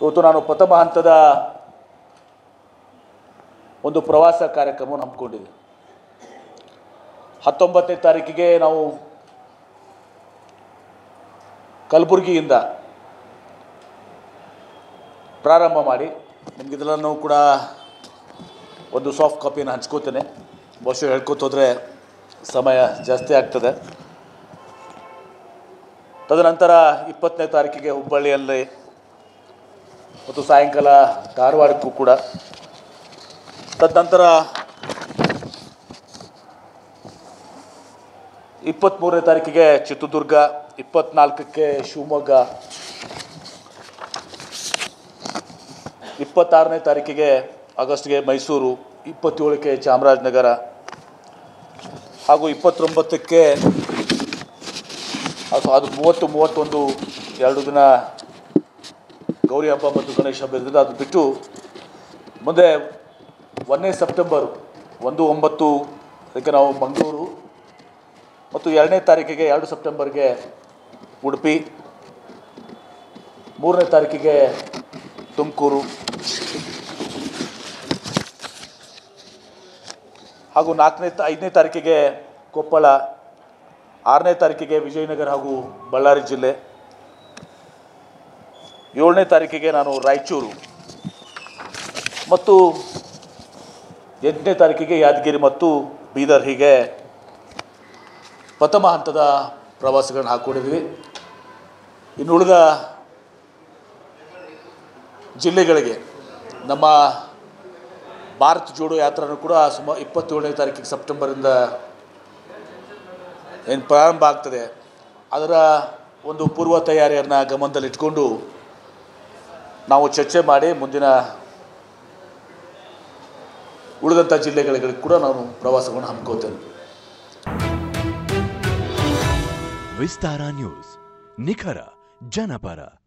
ಇವತ್ತು ನಾನು ಪ್ರಥಮ ಹಂತದ ಒಂದು ಪ್ರವಾಸ ಕಾರ್ಯಕ್ರಮವನ್ನು ಹಮ್ಮಿಕೊಂಡಿದ್ದೆ ಹತ್ತೊಂಬತ್ತನೇ ತಾರೀಕಿಗೆ ನಾವು ಕಲಬುರಗಿಯಿಂದ ಪ್ರಾರಂಭ ಮಾಡಿ ನಿಮಗಿದೆಲ್ಲನೂ ಕೂಡ ಒಂದು ಸಾಫ್ಟ್ ಕಾಪಿಯನ್ನು ಹಂಚ್ಕೋತೇನೆ ಬಹುಶಃ ಹೇಳ್ಕೊತ ಹೋದರೆ ಸಮಯ ಜಾಸ್ತಿ ಆಗ್ತದೆ ತದನಂತರ ಇಪ್ಪತ್ತನೇ ತಾರೀಕಿಗೆ ಹುಬ್ಬಳ್ಳಿಯಲ್ಲಿ ಮತ್ತು ಸಾಯಂಕಾಲ ಧಾರವಾಡಕ್ಕೂ ಕೂಡ ತದನಂತರ ಇಪ್ಪತ್ತ್ಮೂರನೇ ತಾರೀಕಿಗೆ ಚಿತ್ರದುರ್ಗ ಇಪ್ಪತ್ನಾಲ್ಕಕ್ಕೆ ಶಿವಮೊಗ್ಗ ಇಪ್ಪತ್ತಾರನೇ ತಾರೀಕಿಗೆ ಆಗಸ್ಟ್ಗೆ ಮೈಸೂರು ಇಪ್ಪತ್ತೇಳಕ್ಕೆ ಚಾಮರಾಜನಗರ ಹಾಗೂ ಇಪ್ಪತ್ತೊಂಬತ್ತಕ್ಕೆ ಅದು ಅದು ಮೂವತ್ತು ಮೂವತ್ತೊಂದು ಎರಡು ದಿನ ಗೌರಿ ಹಬ್ಬ ಮತ್ತು ಗಣೇಶ ಹಬ್ಬ ಇರ್ತದೆ ಅದು ಬಿಟ್ಟು ಮುಂದೆ ಒಂದನೇ ಸೆಪ್ಟೆಂಬರ್ ಒಂದು ಒಂಬತ್ತು ಅದಕ್ಕೆ ನಾವು ಮಂಗಳೂರು ಮತ್ತು ಎರಡನೇ ತಾರೀಕಿಗೆ ಎರಡು ಸೆಪ್ಟೆಂಬರ್ಗೆ ಉಡುಪಿ ಮೂರನೇ ತಾರೀಕಿಗೆ ತುಮಕೂರು ಹಾಗೂ ನಾಲ್ಕನೇ ತ- ಐದನೇ ತಾರೀಕಿಗೆ ಕೊಪ್ಪಳ ಆರನೇ ತಾರೀಕಿಗೆ ವಿಜಯನಗರ ಹಾಗೂ ಬಳ್ಳಾರಿ ಜಿಲ್ಲೆ ಏಳನೇ ತಾರೀಕಿಗೆ ನಾನು ರಾಯಚೂರು ಮತ್ತು ಎಂಟನೇ ತಾರೀಕಿಗೆ ಯಾದಗಿರಿ ಮತ್ತು ಬೀದರ್ ಹೀಗೆ ಪ್ರಥಮ ಹಂತದ ಪ್ರವಾಸಗಳನ್ನ ಹಾಕ್ಕೊಂಡಿದ್ವಿ ಇನ್ನು ಉಳಿದ ಜಿಲ್ಲೆಗಳಿಗೆ ನಮ್ಮ ಭಾರತ್ ಜೋಡೋ ಯಾತ್ರೆನೂ ಕೂಡ ಸುಮಾರು ಇಪ್ಪತ್ತೇಳನೇ ತಾರೀಕಿಗೆ ಸೆಪ್ಟೆಂಬರಿಂದ ಏನು ಪ್ರಾರಂಭ ಆಗ್ತದೆ ಅದರ ಒಂದು ಪೂರ್ವ ತಯಾರಿಯನ್ನು ಗಮನದಲ್ಲಿಟ್ಕೊಂಡು ನಾವು ಚರ್ಚೆ ಮಾಡಿ ಮುಂದಿನ ಉಳಿದಂಥ ಜಿಲ್ಲೆಗಳಿಗೆ ಕೂಡ ನಾನು ಪ್ರವಾಸವನ್ನು ಹಮ್ಮಿಕೋತೇನೆ ವಿಸ್ತಾರ ನ್ಯೂಸ್ ನಿಖರ ಜನಪರ